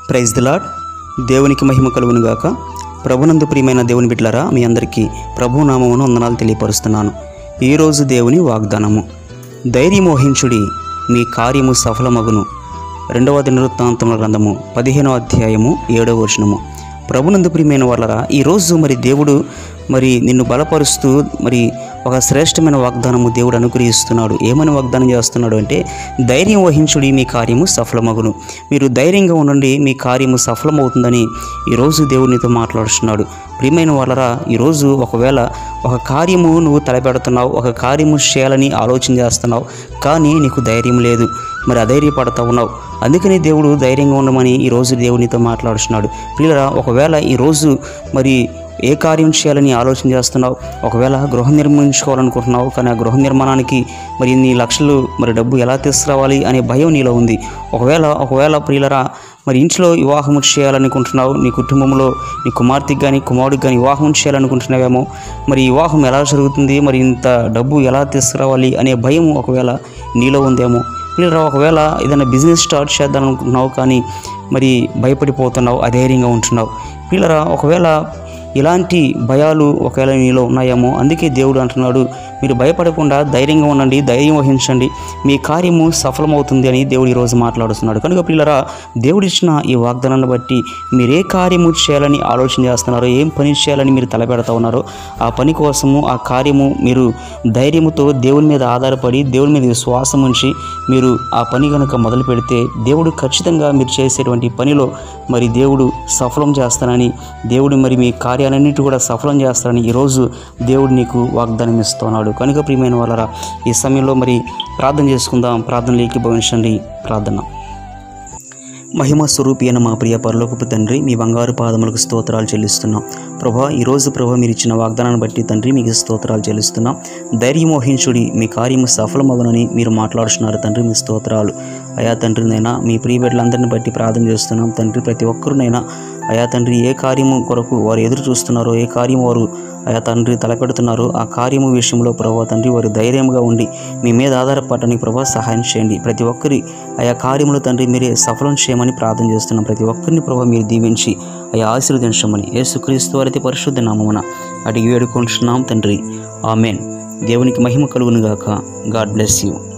praise the lord దేవునికి మహిమ కలుగును గాక ప్రభునందు ప్రియమైన దేవుని బిడ్డలారా మీ అందరికీ ప్రభు నామమును వందనాలు తెలియపరుస్తున్నాను ఈరోజు దేవుని వాగ్దానము ధైర్యమోహించుడి మీ కార్యము సఫలమగును రెండవ దినవృత్తాంతముల గ్రంథము పదిహేనవ అధ్యాయము ఏడవ వచనము ప్రభునందు ప్రియమైన వాళ్ళరా ఈరోజు మరి దేవుడు మరి నిన్ను బలపరుస్తూ మరి ఒక శ్రేష్టమైన వాగ్దానము దేవుడు అనుగ్రహిస్తున్నాడు ఏమని వాగ్దానం చేస్తున్నాడు అంటే ధైర్యం వహించుడి మీ కార్యము సఫలమగును మీరు ధైర్యంగా ఉండండి మీ కార్యము సఫలమవుతుందని ఈరోజు దేవుడు నీతో మాట్లాడుతున్నాడు ప్రియమైన వాళ్ళరా ఈరోజు ఒకవేళ ఒక కార్యము నువ్వు తలపెడుతున్నావు ఒక కార్యము చేయాలని ఆలోచన చేస్తున్నావు కానీ నీకు ధైర్యం లేదు మరి అధైర్యపడతా ఉన్నావు అందుకని దేవుడు ధైర్యంగా ఉండమని ఈరోజు దేవునితో మాట్లాడుతున్నాడు పిల్లరా ఒకవేళ ఈరోజు మరి ఏ కార్యం చేయాలని ఆలోచన చేస్తున్నావు ఒకవేళ గృహం నిర్మించుకోవాలనుకుంటున్నావు కానీ ఆ గృహ నిర్మాణానికి మరి ఇన్ని లక్షలు మరి డబ్బు ఎలా తీసుకురావాలి అనే భయం నీలో ఉంది ఒకవేళ ఒకవేళ ప్రియులరా మరి ఇంట్లో వివాహం చేయాలనుకుంటున్నావు నీ కుటుంబంలో నీ కుమార్తెకి కానీ కుమారుడికి కానీ వివాహం చేయాలనుకుంటున్నావేమో మరి ఈ వివాహం ఎలా జరుగుతుంది మరి ఇంత డబ్బు ఎలా తీసుకురావాలి అనే భయం ఒకవేళ నీలో ఉందేమో పిల్లరా ఒకవేళ ఏదైనా బిజినెస్ స్టార్ట్ చేద్దాం అనుకుంటున్నావు కానీ మరి భయపడిపోతున్నావు అధైర్యంగా ఉంటున్నావు పిల్లరా ఒకవేళ ఇలాంటి భయాలు ఒకవేళ నీలో ఉన్నాయేమో అందుకే దేవుడు అంటున్నాడు మీరు భయపడకుండా ధైర్యంగా ఉండండి ధైర్యం వహించండి మీ కార్యము సఫలమవుతుంది అని దేవుడు ఈరోజు మాట్లాడుతున్నాడు కనుక పిల్లరా దేవుడిచ్చిన ఈ వాగ్దానాన్ని బట్టి మీరు ఏ కార్యము చేయాలని ఆలోచన చేస్తున్నారో ఏం పని చేయాలని మీరు తలపెడతా ఉన్నారో ఆ పని కోసము ఆ కార్యము మీరు ధైర్యముతో దేవుని మీద ఆధారపడి దేవుని మీద విశ్వాసం ఉంచి మీరు ఆ పని కనుక మొదలు పెడితే దేవుడు ఖచ్చితంగా మీరు చేసేటువంటి పనిలో మరి దేవుడు సఫలం చేస్తానని దేవుడు మరి మీ కార్యాలన్నిటి కూడా సఫలం చేస్తానని ఈరోజు దేవుడు నీకు వాగ్దానం ఇస్తున్నాడు కనుక ప్రియమైన వాళ్ళరా ఈ సమయంలో మరి ప్రార్థన చేసుకుందాం ప్రార్థనలు ఏకీభవించండి ప్రార్థన మహిమ స్వరూపి అయిన మా ప్రియ పరలోకపు తండ్రి మీ బంగారు పాదములకు స్తోత్రాలు చెల్లిస్తున్నాం ప్రభా ఈరోజు ప్రభా మీరు ఇచ్చిన వాగ్దానాన్ని బట్టి తండ్రి మీకు స్తోత్రాలు చెల్లిస్తున్నాం ధైర్యమోహించుడి మీ కార్యము సఫలమగునని మీరు మాట్లాడుతున్నారు తండ్రి మీ స్తోత్రాలు అయా తండ్రినైనా మీ ప్రియ బిడ్డలందరిని బట్టి ప్రార్థన చేస్తున్నాం తండ్రి ప్రతి ఒక్కరినైనా అయా తండ్రి ఏ కార్యము కొరకు వారు ఎదురు చూస్తున్నారో ఏ కార్యం వారు అయా తండ్రి తలపెడుతున్నారో ఆ కార్యము విషయంలో ప్రభా తండ్రి వారు ధైర్యంగా ఉండి మీ మీద ఆధారపడటానికి ప్రభా సహాయం చేయండి ప్రతి ఒక్కరి ఆయా కార్యములు తండ్రి మీరే సఫలం చేయమని ప్రార్థన చేస్తున్నాం ప్రతి ఒక్కరిని ప్రభా మీరు దీవించి అయా ఆశీర్వదించమని యేసుక్రీస్తు వారి పరిశుద్ధ నామమున అడిగి వేడుకుంటున్నాం తండ్రి ఆమెన్ దేవునికి మహిమ కలుగునుగాక గాడ్ బ్లెస్ యూ